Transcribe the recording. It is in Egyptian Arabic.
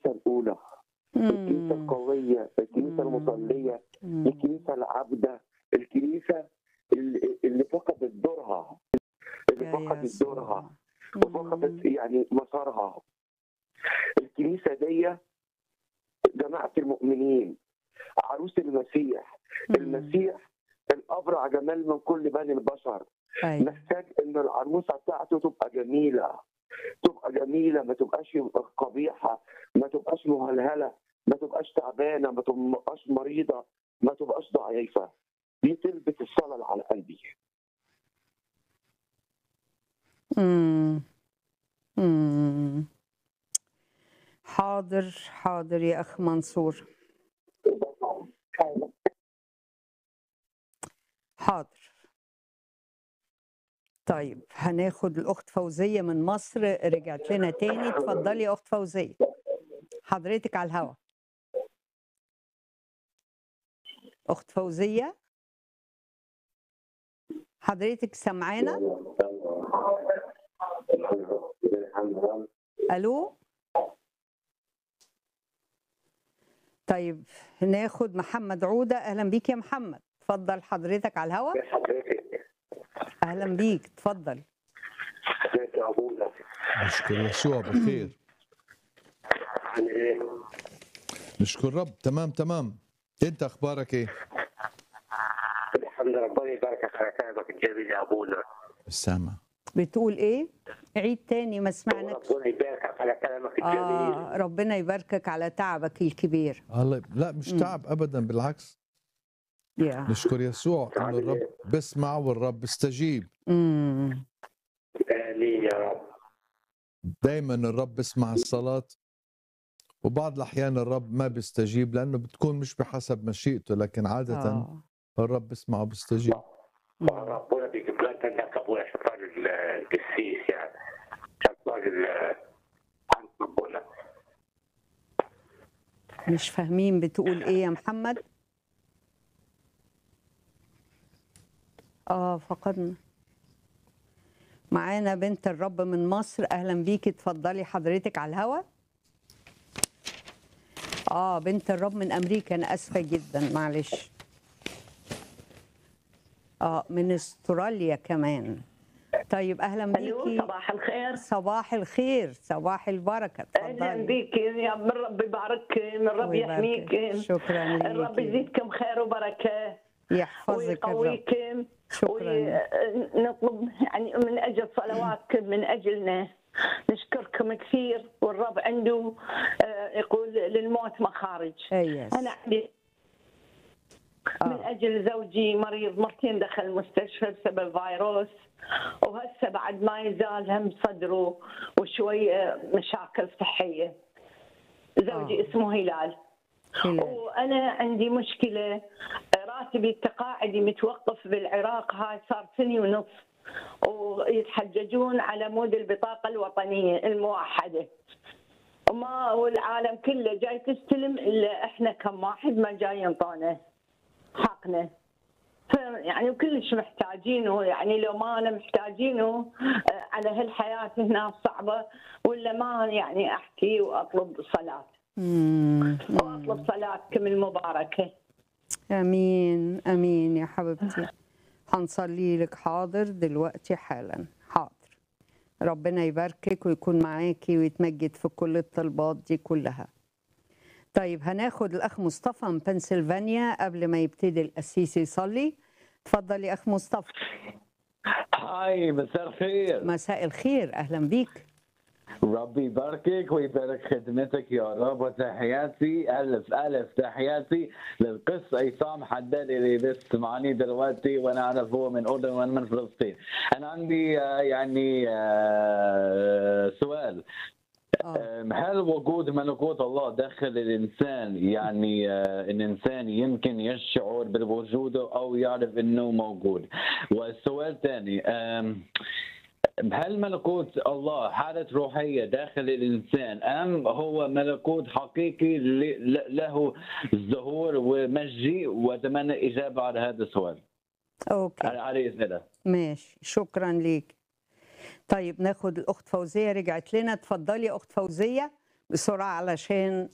الكنيسه الاولى الكنيسه مم. القويه الكنيسه مم. المصليه مم. الكنيسه العابده الكنيسه اللي اللي فقدت دورها اللي يا فقدت يسوع. دورها مم. وفقدت يعني مسارها الكنيسه دي جماعه المؤمنين عروس المسيح مم. المسيح الابرع جمال من كل بني البشر أيوة. محتاج ان العروسه بتاعته تبقى جميله تبقى جميله ما تبقاش قبيحه ما تبقاش مهلهله ما تبقاش تعبانه ما تبقاش مريضه ما تبقاش ضعيفه دي تلبس الصلاه اللي على قلبي مم. مم. حاضر حاضر يا أخ منصور حاضر طيب هناخد الأخت فوزية من مصر رجعت لنا تاني اتفضلي يا أخت فوزية حضرتك على الهوا أخت فوزية حضرتك سمعانا ألو طيب ناخد محمد عودة أهلا بيك يا محمد اتفضل حضرتك على الهوا أهلا بيك اتفضل ازيك يا ابونا نشكر يسوع بخير عن ايه؟ نشكر رب تمام تمام انت اخبارك ايه الحمد لله ربنا يبارك على كلامك الجميل يا ابونا بالسامع السامع بتقول ايه عيد تاني ما سمعناكش ربنا يبارك على كلامك الجميل آه ربنا يباركك على تعبك الكبير الله لا مش مم. تعب ابدا بالعكس يا نشكر يسوع انه الرب بسمع والرب بيستجيب مم. امين يا رب دائما الرب بسمع الصلاة وبعض الأحيان الرب ما بيستجيب لأنه بتكون مش بحسب مشيئته لكن عادة آه. الرب بسمع وبيستجيب مم. ربنا بيجيب لك انك ابونا شيطان القسيس يعني شيطان ال- عن ربنا مش فاهمين بتقول ايه يا محمد اه فقدنا معانا بنت الرب من مصر اهلا بيكي اتفضلي حضرتك على الهوا اه بنت الرب من امريكا انا اسفه جدا معلش اه من استراليا كمان طيب اهلا الو بيكي صباح الخير صباح الخير صباح البركه اهلا اتفضلي بك يا من رب يبارك من رب ويباركك. يحميك شكرا الرب ليكي يزيدكم خير وبركه يحفظك الرب ويقويكم شكرا ونطلب يعني من اجل صلواتكم من اجلنا نشكركم كثير والرب عنده آه، يقول للموت مخارج ايس انا عندي من آه. اجل زوجي مريض مرتين دخل المستشفى بسبب فيروس وهسه بعد ما يزال هم صدره وشوي آه، مشاكل صحيه زوجي آه. اسمه هلال هلال. وانا عندي مشكله راتبي التقاعدي متوقف بالعراق هاي صار سنه ونص ويتحججون على مود البطاقه الوطنيه الموحده وما والعالم كله جاي تستلم الا احنا كم واحد ما جاي ينطونا حقنا ف- يعني كلش محتاجينه يعني لو ما أنا محتاجينه آه، على هالحياه هنا الصعبه ولا ما يعني احكي واطلب صلاه مم. واطلب صلاتكم المباركه امين امين يا حبيبتي هنصلي لك حاضر دلوقتي حالا حاضر ربنا يباركك ويكون معاكي ويتمجد في كل الطلبات دي كلها طيب هناخد الاخ مصطفى من بنسلفانيا قبل ما يبتدي القسيس يصلي اتفضل يا اخ مصطفى هاي مساء الخير مساء الخير اهلا بيك ربي يباركك ويبارك خدمتك يا رب وتحياتي الف الف تحياتي للقس عصام حداد اللي بيسمعني دلوقتي وانا اعرف هو من اردن وانا من فلسطين انا عندي آه، يعني آه، سؤال اه أم، هل وجود ملكوت الله داخل الانسان يعني آه، الانسان يمكن يشعر بالوجود او يعرف انه موجود والسؤال الثاني أم، هل ملكوت الله حالة روحية داخل الإنسان أم هو ملكوت حقيقي ل- ل- له ظهور ومجيء وأتمنى إجابة على هذا السؤال اوكي على على إذن الله ماشي شكرا ليك طيب ناخد الاخت فوزيه رجعت لنا اتفضلي يا اخت فوزيه بسرعة علشان